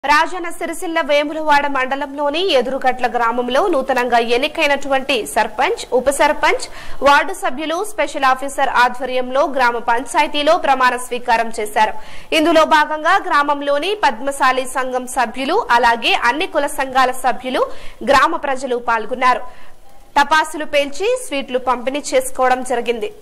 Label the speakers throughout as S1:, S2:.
S1: రాజన్న సిరిసిల్ల వేములవాడ మండలంలోని ఎదురుగట్ల గ్రామంలో నూతనంగా ఎన్నికైనటువంటి సర్పంచ్ ఉప సర్పంచ్ వార్డు సభ్యులు స్పెషల్ ఆఫీసర్ ఆధ్వర్యంలో గ్రామ పంచాయతీలో ప్రమాణ స్వీకారం చేశారు ఇందులో భాగంగా గ్రామంలోని పద్మశాలి సంఘం సభ్యులు అలాగే అన్ని కుల సంఘాల సభ్యులు గ్రామ ప్రజలు పాల్గొన్నారు టపాసులు పేల్చి స్వీట్లు పంపిణీ చేసుకోవడం జరిగింది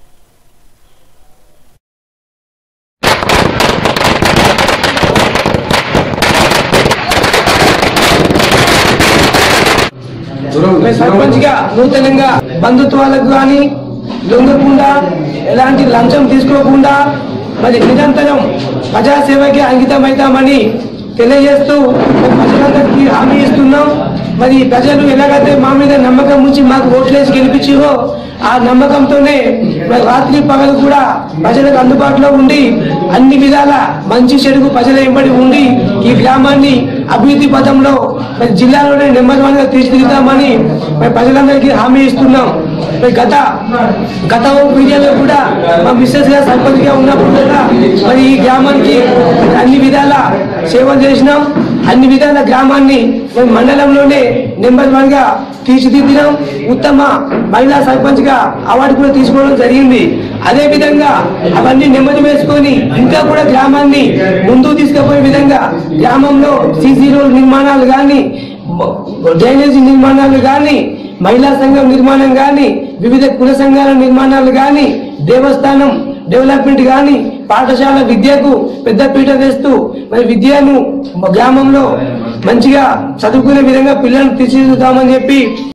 S2: మరి సర్పంచ్ గా నూతనంగా బంధుత్వాలకు కానీ లొంగకుండా ఎలాంటి లంచం తీసుకోకుండా మరి నిరంతరం ప్రజాసేవకి అంకితమవుతామని తెలియజేస్తూ మరి ప్రజలందరికీ హామీ ఇస్తున్నాం మరి ప్రజలు ఎలాగైతే మా మీద నమ్మకం ఉంచి మాకు ఓట్లేసి గెలిపించారో ఆ నమ్మకంతోనే మరి రాత్రి పగలు కూడా ప్రజలకు అందుబాటులో ఉండి అన్ని విధాల మంచి చెడుగు ప్రజల వెంబడి ఉండి ఈ గ్రామాన్ని అభివృద్ధి పథంలో మరి జిల్లాలోనే నెమ్మది వన్గా తీర్చిదిద్దామని మరి ప్రజలందరికీ హామీ ఇస్తున్నాం మరి గత గత మీడియాలో కూడా మా మిస్సెస్ గా సర్పంచ్ గా ఉన్నప్పుడు కూడా మరి ఈ గ్రామానికి అన్ని విధాల సేవలు చేసినాం అన్ని విధాల గ్రామాన్ని మరి మండలంలోనే నెంబర్ వన్ గా తీర్చిదిద్దినాం ఉత్తమ మహిళా సర్పంచ్ గా అవార్డు కూడా తీసుకోవడం జరిగింది అదే విధంగా అవన్నీ నెమ్మది వేసుకొని ఇంకా కూడా గ్రామాన్ని ముందుకు తీసుకుపోయే విధంగా గ్రామంలో సీసీ రోడ్ నిర్మాణాలు కానీ డ్రైనేజీ నిర్మాణాలు కానీ మహిళా సంఘం నిర్మాణం కానీ వివిధ కుల సంఘాల నిర్మాణాలు కానీ దేవస్థానం డెవలప్మెంట్ కానీ పాఠశాల విద్యకు పెద్దపీట వేస్తూ మరి విద్యను గ్రామంలో మంచిగా చదువుకునే విధంగా పిల్లలను తీర్చిదిద్దామని చెప్పి